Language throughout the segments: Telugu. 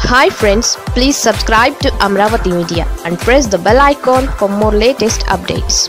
hi friends please subscribe to Amaravati media and press the bell icon for more latest updates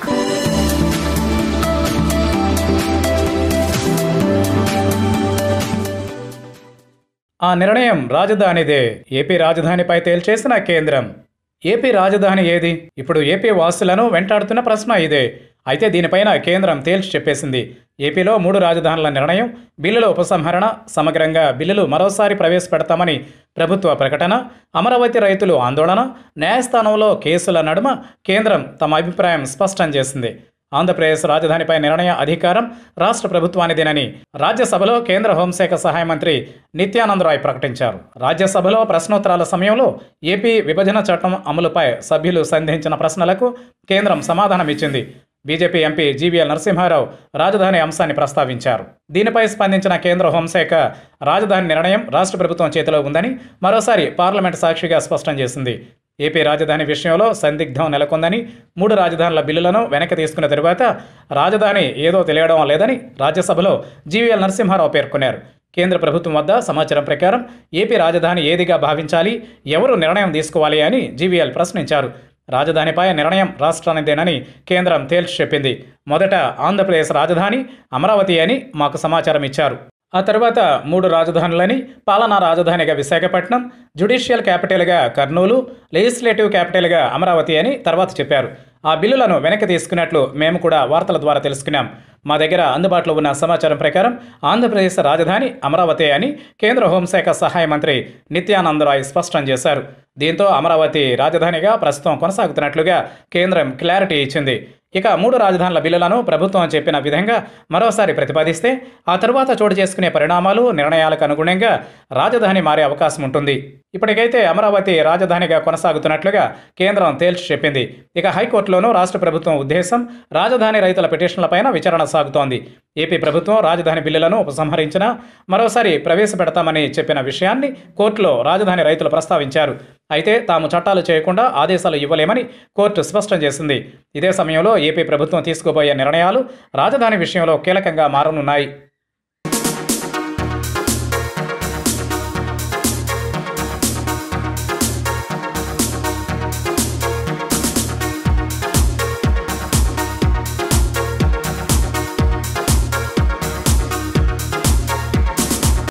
ఆ నిర్ణయం రాజధానిదే ఏపీ రాజధానిపై తేల్చేసిన కేంద్రం ఏపీ రాజధాని ఏది ఇప్పుడు ఏపీ వాసులను వెంటాడుతున్న ప్రశ్న ఇదే అయితే దీనిపైన కేంద్రం తేల్చి చెప్పేసింది ఏపీలో మూడు రాజధానుల నిర్ణయం బిల్లుల ఉపసంహరణ సమగ్రంగా బిల్లులు మరోసారి ప్రవేశపెడతామని ప్రభుత్వ ప్రకటన అమరావతి రైతులు ఆందోళన న్యాయస్థానంలో కేసుల నడుమ కేంద్రం తమ అభిప్రాయం స్పష్టం చేసింది ఆంధ్రప్రదేశ్ రాజధానిపై నిర్ణయ అధికారం రాష్ట్ర ప్రభుత్వానిదేనని రాజ్యసభలో కేంద్ర హోంశాఖ సహాయ మంత్రి నిత్యానందరాయ్ ప్రకటించారు రాజ్యసభలో ప్రశ్నోత్తరాల సమయంలో ఏపీ విభజన చట్టం అమలుపై సభ్యులు సంధించిన ప్రశ్నలకు కేంద్రం సమాధానం ఇచ్చింది బీజేపీ ఎంపీ జీవీఎల్ నరసింహారావు రాజధాని అంశాన్ని ప్రస్తావించారు దీనిపై స్పందించిన కేంద్ర హోంశాఖ రాజధాని నిర్ణయం రాష్ట్ర ప్రభుత్వం చేతిలో ఉందని మరోసారి పార్లమెంట్ సాక్షిగా స్పష్టం చేసింది ఏపీ రాజధాని విషయంలో సందిగ్ధం నెలకొందని మూడు రాజధానుల బిల్లులను వెనక్కి తీసుకున్న తరువాత రాజధాని ఏదో తెలియడం లేదని రాజ్యసభలో జీవీఎల్ నరసింహారావు పేర్కొన్నారు కేంద్ర ప్రభుత్వం వద్ద సమాచారం ప్రకారం ఏపీ రాజధాని ఏదిగా భావించాలి ఎవరు నిర్ణయం తీసుకోవాలి అని జీవీఎల్ ప్రశ్నించారు రాజధానిపై నిర్ణయం రాష్ట్రానిదేనని కేంద్రం తేల్చి చెప్పింది మొదట ఆంధ్రప్రదేశ్ రాజధాని అమరావతి అని మాకు సమాచారం ఇచ్చారు ఆ తర్వాత మూడు రాజధానులని పాలనా రాజధానిగా విశాఖపట్నం జ్యుడిషియల్ క్యాపిటల్గా కర్నూలు లెజిస్లేటివ్ క్యాపిటల్గా అమరావతి అని తర్వాత చెప్పారు ఆ బిల్లులను వెనక్కి తీసుకున్నట్లు మేము కూడా వార్తల ద్వారా తెలుసుకున్నాం మా దగ్గర అందుబాటులో ఉన్న సమాచారం ప్రకారం ఆంధ్రప్రదేశ్ రాజధాని అమరావతి అని కేంద్ర హోంశాఖ సహాయ మంత్రి నిత్యానందరాయ్ స్పష్టం చేశారు దీంతో అమరావతి రాజధానిగా ప్రస్తుతం కొనసాగుతున్నట్లుగా కేంద్రం క్లారిటీ ఇచ్చింది ఇక మూడు రాజధానుల బిల్లులను ప్రభుత్వం చెప్పిన విధంగా మరోసారి ప్రతిపాదిస్తే ఆ తరువాత చోటు చేసుకునే పరిణామాలు నిర్ణయాలకు అనుగుణంగా రాజధాని మారే అవకాశం ఉంటుంది ఇప్పటికైతే అమరావతి రాజధానిగా కొనసాగుతున్నట్లుగా కేంద్రం తేల్చి చెప్పింది ఇక హైకోర్టులోనూ రాష్ట్ర ప్రభుత్వం ఉద్దేశం రాజధాని రైతుల పిటిషన్లపైన విచారణ సాగుతోంది ఏపీ ప్రభుత్వం రాజధాని బిల్లులను ఉపసంహరించినా మరోసారి ప్రవేశపెడతామని చెప్పిన విషయాన్ని కోర్టులో రాజధాని రైతులు ప్రస్తావించారు అయితే తాము చట్టాలు చేయకుండా ఆదేశాలు ఇవ్వలేమని కోర్టు స్పష్టం చేసింది ఇదే సమయంలో ఏపీ ప్రభుత్వం తీసుకోబోయే నిర్ణయాలు రాజధాని విషయంలో కీలకంగా మారనున్నాయి